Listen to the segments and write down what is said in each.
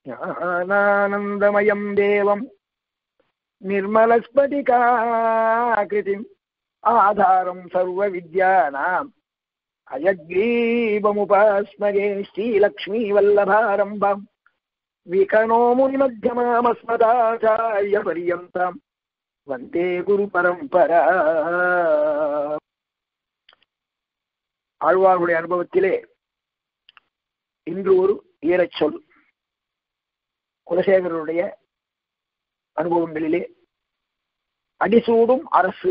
ஞானானந்தமயம் தேவம் निर्मलस्फटिकाकृतिम् आधारम् सर्वविद्यानाम् अयग्रीवमुपास्मगे श्रीलक्ष्मीवल्लभारम्भम् विकनो मुनिमध्यमामस्मदाचार्यपर्यन्ताम् वन्दे குருபரம்பரா ஆழ்வார்களுடைய அனுபவத்திலே இன்று ஒரு ஈரச் சொல் குலசேகரனுடைய அனுபவங்களிலே அடிசூடும் அரசு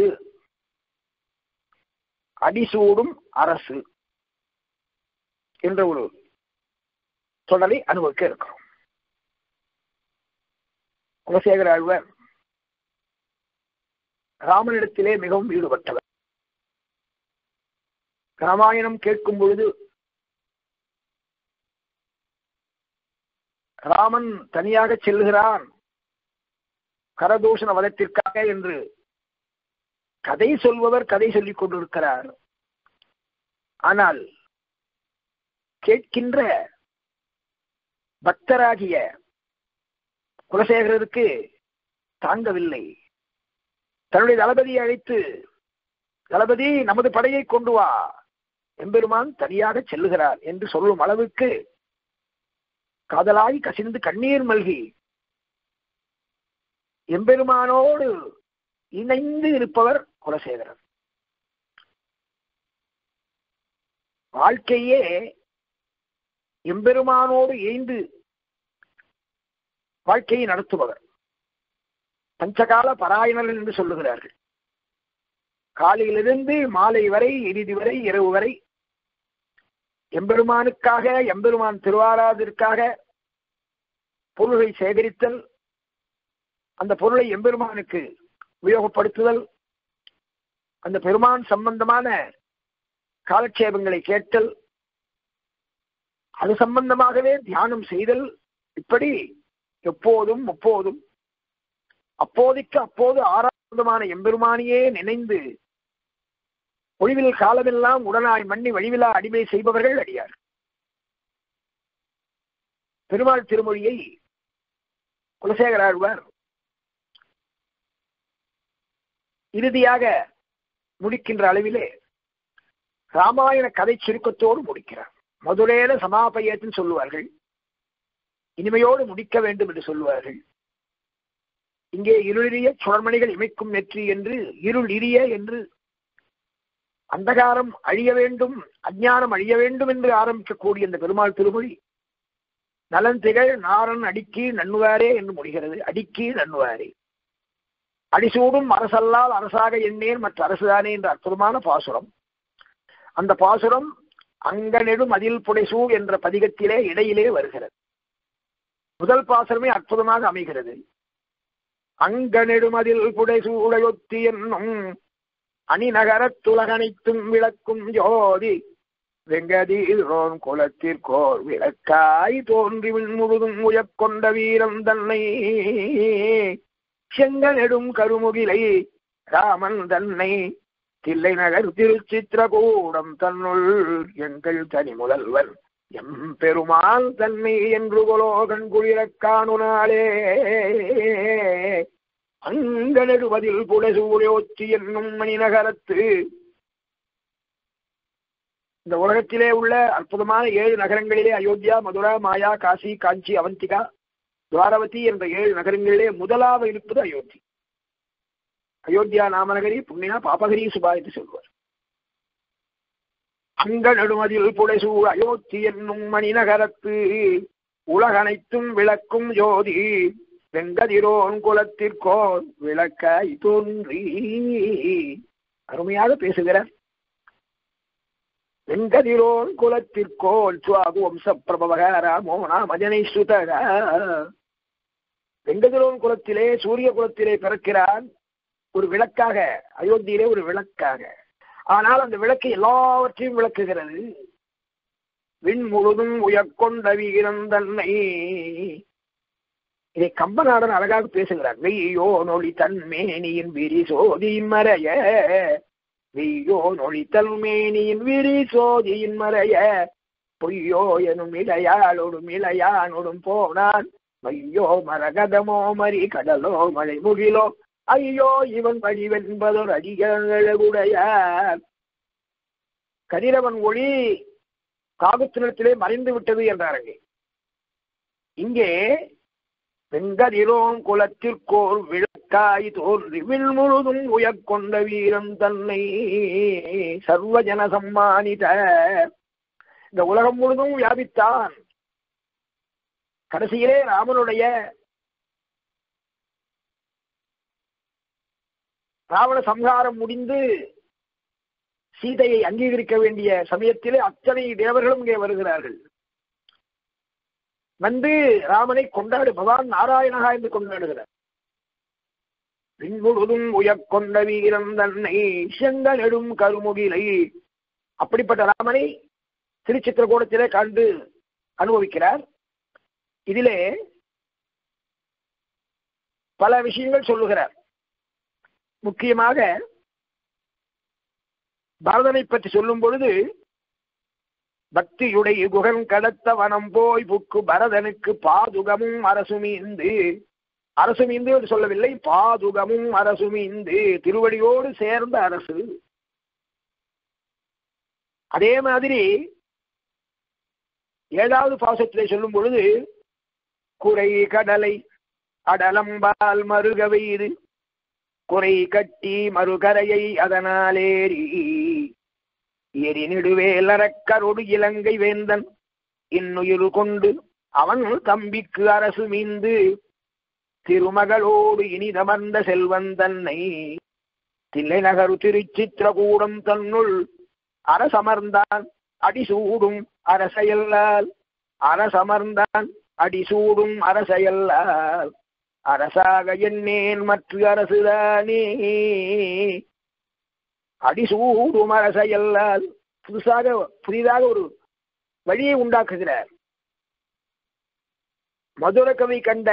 அடிசூடும் அரசு என்ற ஒரு தொடரை அனுபவிக்க இருக்கிறோம் குலசேகர ஆழ்வார் ராமனிடத்திலே மிகவும் ஈடுபட்டவர் ராமாயணம் கேட்கும் பொழுது ராமன் தனியாக செல்கிறான் கரதூஷண வதத்திற்காக என்று கதை சொல்பவர் கதை சொல்லிக் கொண்டிருக்கிறார் ஆனால் கேட்கின்ற பக்தராகிய குலசேகரருக்கு தாங்கவில்லை தன்னுடைய தளபதியை அழைத்து தளபதி நமது படையை கொண்டு வா எம்பெருமான் தனியாக செல்லுகிறார் என்று சொல்லும் அளவுக்கு காதலாய் கசிந்து கண்ணீர் மல்கி எம்பெருமானோடு இணைந்து இருப்பவர் குலசேகரர் வாழ்க்கையே எம்பெருமானோடு இணைந்து வாழ்க்கையை நடத்துபவர் பஞ்சகால பராயணர் என்று சொல்லுகிறார்கள் காலையிலிருந்து மாலை வரை இறுதி வரை இரவு வரை எம்பெருமானுக்காக எம்பெருமான் திருவாராதிற்காக பொருள்களை சேகரித்தல் அந்த பொருளை எம்பெருமானுக்கு உபயோகப்படுத்துதல் அந்த பெருமான் சம்பந்தமான காலட்சேபங்களை கேட்டல் அது சம்பந்தமாகவே தியானம் செய்தல் இப்படி எப்போதும் எப்போதும் அப்போதைக்கு அப்போது ஆறாவதுமான எம்பெருமானியே நினைந்து ஒளிவில் காலமெல்லாம் உடனாய் மண்ணி வழிவிலா அடிமை செய்பவர்கள் அடியார் பெருமாள் திருமொழியை குலசேகர ஆழ்வார் இறுதியாக முடிக்கின்ற அளவிலே ராமாயண கதை சுருக்கத்தோடு முடிக்கிறார் மதுரேன சமாபயத்தின் சொல்லுவார்கள் இனிமையோடு முடிக்க வேண்டும் என்று சொல்லுவார்கள் இங்கே இருளிரிய சுடர்மணிகள் இமைக்கும் நெற்றி என்று இருள் இரிய என்று அந்தகாரம் அழிய வேண்டும் அஞ்ஞானம் அழிய வேண்டும் என்று ஆரம்பிக்கக்கூடிய இந்த பெருமாள் திருமொழி நலன் திகழ் நாரன் அடிக்கி நன்னுவாரே என்று முடிகிறது அடிக்கி நன்னுவாரே அடிசூடும் அரசல்லால் அரசாக எண்ணேன் மற்ற அரசுதானே என்ற அற்புதமான பாசுரம் அந்த பாசுரம் அங்கனெடும் அதில் புடைசூ என்ற பதிகத்திலே இடையிலே வருகிறது முதல் பாசுரமே அற்புதமாக அமைகிறது அங்கனெடும் அதில் புடைசூடையொத்தி என்னும் அணிநகரத்துலகனைத்தும் விளக்கும் ஜோதி வெங்கதீரோன் குலத்திற்கோர் விளக்காய் தோன்றி முழுதும் உயக்கொண்ட வீரம் தன்னை செங்கனெடும் கருமுகிலை ராமன் தன்னை தில்லை நகர் திருச்சித்திரகூடம் தன்னுள் எங்கள் தனி முதல்வர் எம் பெருமாள் தன்னை என்று கொலோ கண்குளிரக் காணுனாலே அங்கனெடுவதில் புலசூழோச்சி என்னும் மணிநகரத்து இந்த உலகத்திலே உள்ள அற்புதமான ஏழு நகரங்களிலே அயோத்தியா மதுரா மாயா காசி காஞ்சி அவந்திகா துவாரவதி என்ற ஏழு நகரங்களிலே முதலாக இருப்பது அயோத்தி அயோத்தியா நாமநகரி புண்ணியா பாபகரி சுபா என்று சொல்வார் அங்க நடுமதில் புடைசூழ் அயோத்தி என்னும் மணிநகரத்து உலகனைத்தும் விளக்கும் ஜோதி வெங்கதிரோன் குலத்திற்கோர் விளக்காய் தோன்றி அருமையாக பேசுகிறார் வெங்கதிரோன் குலத்திற்கோல் சுவாகு வம்ச பிரபவக ராமோ நாமஜனை சுதக வெங்கதிரோன் குலத்திலே சூரிய குலத்திலே பிறக்கிறான் ஒரு விளக்காக அயோத்தியிலே ஒரு விளக்காக ஆனால் அந்த விளக்கு எல்லாவற்றையும் விளக்குகிறது விண் முழுதும் உயர்கொண்ட வீரன் தன்னை இதை கம்பநாடன் அழகாக பேசுகிறார் வெய்யோ நொழி தன்மேனியின் விரி சோதியின் மறைய வெய்யோ நொழி தன்மேனியின் விரி சோதியின் மறைய பொய்யோ எனும் இளையாளோடும் இளையானோடும் போனான் ஐயோ மரகதமோ மரி கடலோ மழை முகிலோ ஐயோ இவன் வடிவென்பதொரு அடிகளுடையார் கதிரவன் ஒளி காகுத்தினத்திலே மறைந்து விட்டது என்றாருங்க இங்கே வெங்கதிரோம் குலத்திற்கோர் விளக்காய் தோன்றி வில் முழுதும் உயர்கொண்ட வீரன் தன்னை சர்வஜன சம்மானித இந்த உலகம் முழுதும் வியாபித்தான் கடைசியிலே ராமனுடைய ராவண சம்ஹாரம் முடிந்து சீதையை அங்கீகரிக்க வேண்டிய சமயத்திலே அத்தனை தேவர்களும் இங்கே வருகிறார்கள் வந்து ராமனை கொண்டாடு பகவான் நாராயணகா என்று கொண்டாடுகிறார் பின்பொழுதும் உயர்கொண்ட வீரன் தன்னை செங்க நெடும் கருமுகிலை அப்படிப்பட்ட ராமனை திருச்சித்திரகூடத்திலே கண்டு அனுபவிக்கிறார் இதிலே பல விஷயங்கள் சொல்லுகிறார் முக்கியமாக பரதனை பற்றி சொல்லும் பொழுது பக்தியுடைய குகன் கடத்த வனம் போய் புக்கு பரதனுக்கு பாதுகமும் அரசுமீந்து அரசுமீந்து என்று சொல்லவில்லை பாதுகமும் அரசுமீந்து திருவடியோடு சேர்ந்த அரசு அதே மாதிரி ஏழாவது பாசத்திலே சொல்லும் பொழுது குறை கடலை அடலம்பால் மருக வெய்து குறை கட்டி மறுகரையை அதனாலேறி எரி நெடுவேலரக்கரொடு இலங்கை வேந்தன் இன்னுயிரு கொண்டு அவன் தம்பிக்கு அரசு மீந்து திருமகளோடு இனிதமர்ந்த செல்வன் தன்னை தில்லை நகரு திருச்சித்திரகூடம் தன்னுள் அரசமர்ந்தான் அடிசூடும் அரசையல்லால் அரசமர்ந்தான் அடிசூடும் அரசையல்லால் அரசாக எண்ணேன் மற்ற அரசுதானே அடிசூடும் அரசையல்லால் புதுசாக புதிதாக ஒரு வழியை உண்டாக்குகிறார் மதுர கவி கண்ட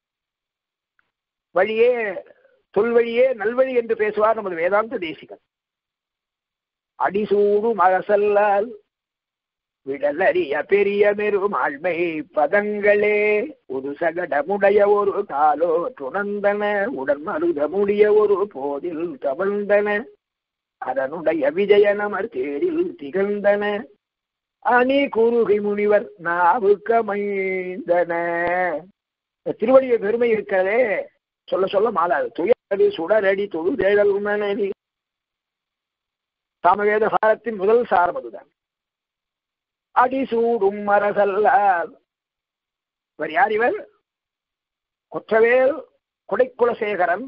வழியே தொல்வழியே நல்வழி என்று பேசுவார் நமது வேதாந்த தேசிகன் அடிசூடும் அரசல்லால் விடலறிய பெரிய மெருமாழ்மை பதங்களே ஒரு சகடமுடைய ஒரு காலோ துணந்தன உடன் மருத முடிய ஒரு போதில் கவழ்ந்தன அதனுடைய விஜயனமர் தேரில் திகழ்ந்தன அணி குறுகை முனிவர் நாவுக்கமைந்தன திருவடிய பெருமை இருக்கிறதே சொல்ல சொல்ல மாலாது துயரடி சுடரடி தொழுதேழல் உணனி சாமவேத சாரத்தின் முதல் சாரம் அதுதான் அடிசூடும் அரசல்லால் இவர் யார் இவர் கொற்றவேல் கொடைக்குலசேகரன்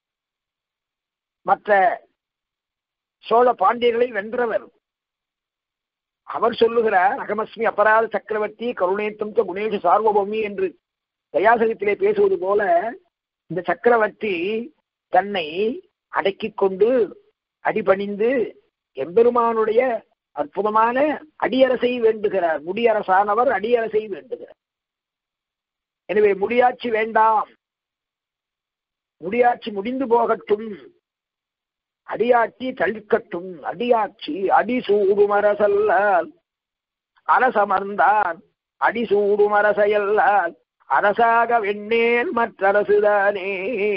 மற்ற சோழ பாண்டியர்களை வென்றவர் அவர் சொல்லுகிறார் அகமஸ்மி அபராத சக்கரவர்த்தி கருணேத்தம் குணேஷ சார்வபௌமி என்று தயாசகத்திலே பேசுவது போல இந்த சக்கரவர்த்தி தன்னை அடக்கிக் கொண்டு அடிபணிந்து எம்பெருமானுடைய அற்புதமான அடியரசை வேண்டுகிறார் முடியரசானவர் அடியரசை வேண்டுகிறார் எனவே முடியாட்சி வேண்டாம் முடியாட்சி முடிந்து போகட்டும் அடியாட்சி தளிக்கட்டும் அடியாட்சி அடிசூடும் அரசல்லால் அரசமர்ந்தான் அடிசூடும் அரசையல்லால் அரசாக வெண்ணேன் மற்றரசுதானே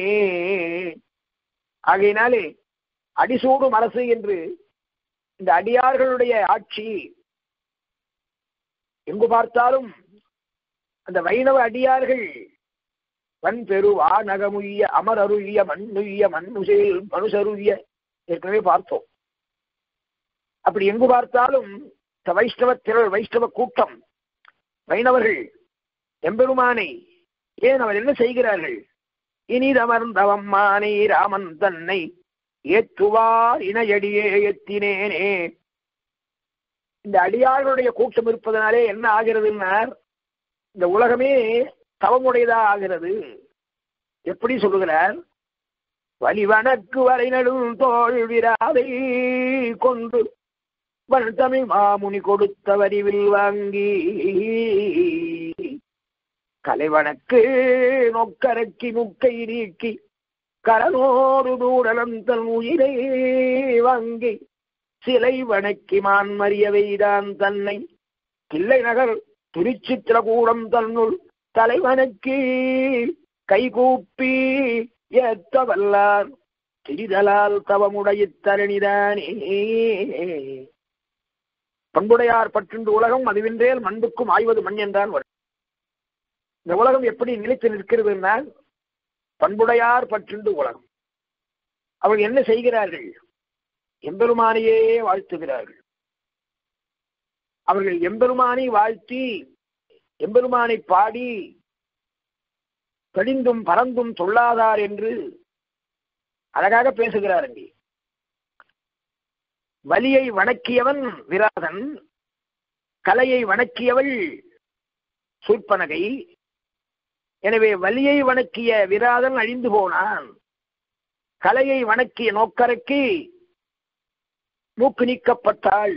ஆகையினாலே அடிசூடும் அரசு என்று இந்த அடியார்களுடைய ஆட்சி எங்கு பார்த்தாலும் அந்த வைணவ அடியார்கள் வன் பெருவா நகமுய்ய அமரருய்ய மண்ணுய்ய மண்ணுசேல் மனுஷருய்ய ஏற்கனவே பார்த்தோம் அப்படி எங்கு பார்த்தாலும் இந்த வைஷ்ணவ திரள் வைஷ்ணவ கூட்டம் வைணவர்கள் எம்பெருமானை ஏன் அவர் என்ன செய்கிறார்கள் இனிதமர்ந்தவம்மானை ராமன் தன்னை ஏற்றுவார் இணையடியே எத்தினேனே இந்த அடியார்களுடைய கூட்டம் இருப்பதனாலே என்ன ஆகிறதுன்னார் இந்த உலகமே தவமுடையதா ஆகிறது எப்படி சொல்லுகிறார் வலிவனக்கு வரை நடும் தோல் விராதை கொண்டு வன் தமிழ் மாமுனி கொடுத்த வரிவில் வாங்கி கலைவனக்கு நொக்கரக்கி முக்கை நீக்கி கரனோடு தூடலம் தன் உயிரை வாங்கி சிலை வணக்கி மான் மறிய வைதான் தன்னை கிள்ளை நகர் திருச்சித்திரகூடம் தன்னுள் தலைவனுக்கு கைகூப்பி ஏத்த வல்லார் திரிதலால் தவமுடைய தரணிதானே பண்புடையார் பற்றுண்டு உலகம் அதுவின்றேல் மண்புக்கும் ஆய்வது மண் என்றான் வரும் இந்த உலகம் எப்படி நிலைத்து நிற்கிறது என்றால் பண்புடையார் பற்றுண்டு உலகம் அவர்கள் என்ன செய்கிறார்கள் எம்பெருமானையே வாழ்த்துகிறார்கள் அவர்கள் எம்பெருமானை வாழ்த்தி எம்பெருமானை பாடி கடிந்தும் பறந்தும் தொல்லாதார் என்று அழகாக பேசுகிறார் அங்கே வலியை வணக்கியவன் விராதன் கலையை வணக்கியவள் சூர்பனகை எனவே வலியை வணக்கிய விராதன் அழிந்து போனான் கலையை வணக்கிய நோக்கரைக்கு மூக்கு நீக்கப்பட்டாள்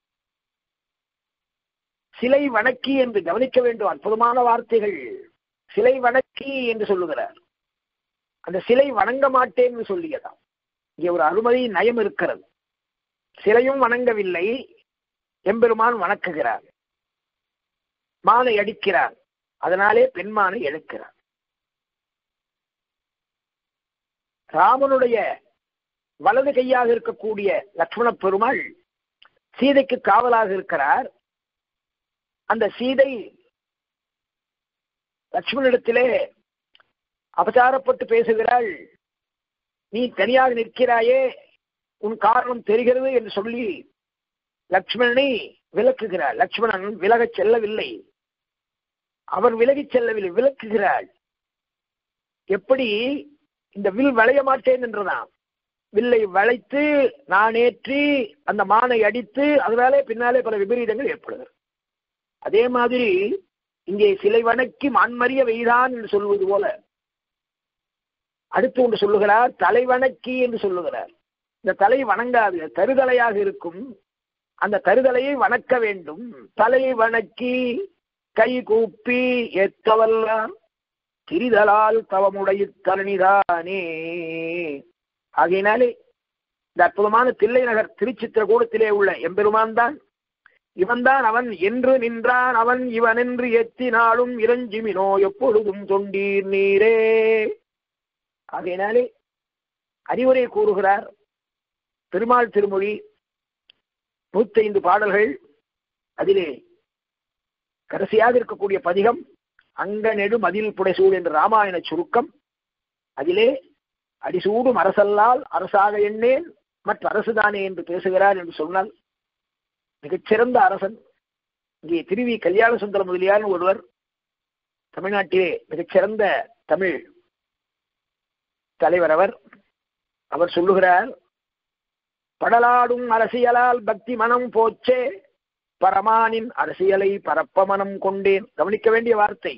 சிலை வணக்கி என்று கவனிக்க வேண்டும் அற்புதமான வார்த்தைகள் சிலை வணக்கி என்று சொல்லுகிறார் அந்த சிலை வணங்க மாட்டேன் என்று சொல்லியதாம் இங்கே ஒரு அருமதி நயம் இருக்கிறது சிலையும் வணங்கவில்லை எம்பெருமான் வணக்குகிறார் மானை அடிக்கிறார் அதனாலே பெண்மானை எழுக்கிறார் ராமனுடைய வலது கையாக இருக்கக்கூடிய லக்ஷ்மண பெருமாள் சீதைக்கு காவலாக இருக்கிறார் அந்த சீதை லட்சுமணிடத்திலே அபச்சாரப்பட்டு பேசுகிறாள் நீ தனியாக நிற்கிறாயே உன் காரணம் தெரிகிறது என்று சொல்லி லக்ஷ்மணனை விளக்குகிறார் லக்ஷ்மணன் விலகச் செல்லவில்லை அவர் விலகிச் செல்லவில்லை விளக்குகிறாள் எப்படி இந்த வில் வளைய மாட்டேன் என்றுதான் வில்லை வளைத்து நான் ஏற்றி அந்த மானை அடித்து அதனாலே பின்னாலே பல விபரீதங்கள் ஏற்படுகிறது அதே மாதிரி இங்கே சிலை வணக்கி மான்மறிய வெய்தான் என்று சொல்வது போல அடுத்து ஒன்று சொல்லுகிறார் தலை வணக்கி என்று சொல்லுகிறார் இந்த தலை வணங்காது தருதலையாக இருக்கும் அந்த தருதலையை வணக்க வேண்டும் தலையை வணக்கி கை கூப்பி ஏத்தவல்லாம் திரிதலால் தவமுடைய தரணிதானே ஆகையினாலே இந்த அற்புதமான தில்லை நகர் திருச்சித்திரகூடத்திலே உள்ள எம்பெருமான் தான் இவன்தான் அவன் என்று நின்றான் அவன் இவன் என்று எத்தினாலும் இறஞ்சிமினோ எப்பொழுதும் தொண்டீர் நீரே ஆகையினாலே அறிவுரை கூறுகிறார் பெருமாள் திருமொழி நூத்தைந்து பாடல்கள் அதிலே கடைசியாக இருக்கக்கூடிய பதிகம் அங்க நெடு மதில் புடைசூடு என்ற ராமாயண சுருக்கம் அதிலே அடிசூடும் அரசல்லால் அரசாக எண்ணேன் மற்ற அரசுதானே என்று பேசுகிறார் என்று சொன்னால் மிகச்சிறந்த அரசன் இங்கே திருவி கல்யாண சுந்தர முதலியார் ஒருவர் தமிழ்நாட்டிலே மிகச்சிறந்த தமிழ் தலைவர் அவர் அவர் சொல்லுகிறார் படலாடும் அரசியலால் பக்தி மனம் போச்சே பரமானின் அரசியலை பரப்ப மனம் கொண்டேன் கவனிக்க வேண்டிய வார்த்தை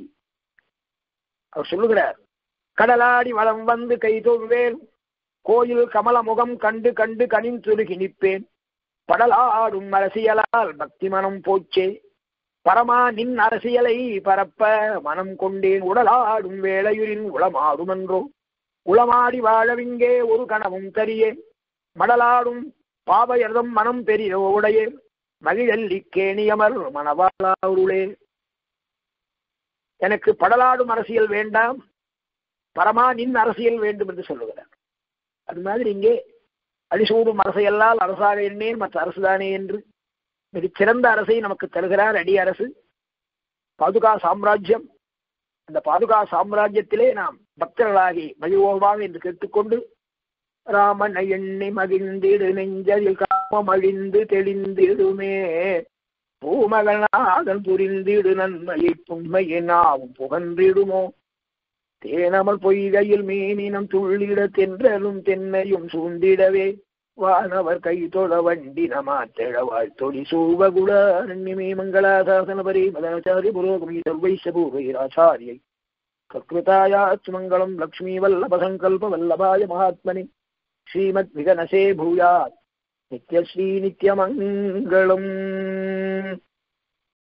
அவர் சொல்லுகிறார் கடலாடி வளம் வந்து கை தொழுவேன் கோயில் கமல முகம் கண்டு கண்டு கனிந்துருகி நிற்பேன் படலாடும் அரசியலால் பக்தி மனம் போச்சே பரமா நின் அரசியலை பரப்ப மனம் கொண்டேன் உடலாடும் வேளையுரின் உளமாடுமன்றோ உளமாடி வாழவிங்கே ஒரு கணமும் தரியே மடலாடும் பாவையர்தம் மனம் பெரிய உடைய மகிழல்லி கேணியமர் மணவாளாருளே எனக்கு படலாடும் அரசியல் வேண்டாம் பரமா நின் அரசியல் வேண்டும் என்று சொல்லுகிறார் அது மாதிரி இங்கே அடிசூடும் அரசையல்லால் அரசாக எண்ணேன் மற்ற அரசுதானே என்று மிகச்சிறந்த அரசை நமக்கு தருகிறார் அடி அரசு பாதுகா சாம்ராஜ்யம் அந்த பாதுகா சாம்ராஜ்யத்திலே நாம் பக்தர்களாகி மகிழ்வோமாக என்று கேட்டுக்கொண்டு ராமனை எண்ணி மகிழ்ந்திடு நெஞ்சதில் காமம் அழிந்து தெளிந்திடுமே பூமகநாதன் புரிந்திடு நன்மையை புண்மையை நாவும் புகன்றிடுமோ தேனமல் பொய்கையில் மீனினம் துள்ளிட தென்றலும் தென்னையும் சூழ்ந்திடவே வானவர் கை தொழ வண்டி நமாத்தெழ வாழ்த்தொழி சூவகுல அரண்யமே மங்களாசாசன பரி மதனாச்சாரிய புரோகமி சர்வைச பூர்வைராச்சாரியை கத்ருதாயாச்சு மங்களம் லக்ஷ்மீ வல்லப சங்கல்ப வல்லபாய மகாத்மனி ஸ்ரீமத் விகனசே பூயாத் நித்யஸ்ரீ நித்யமங்கலம்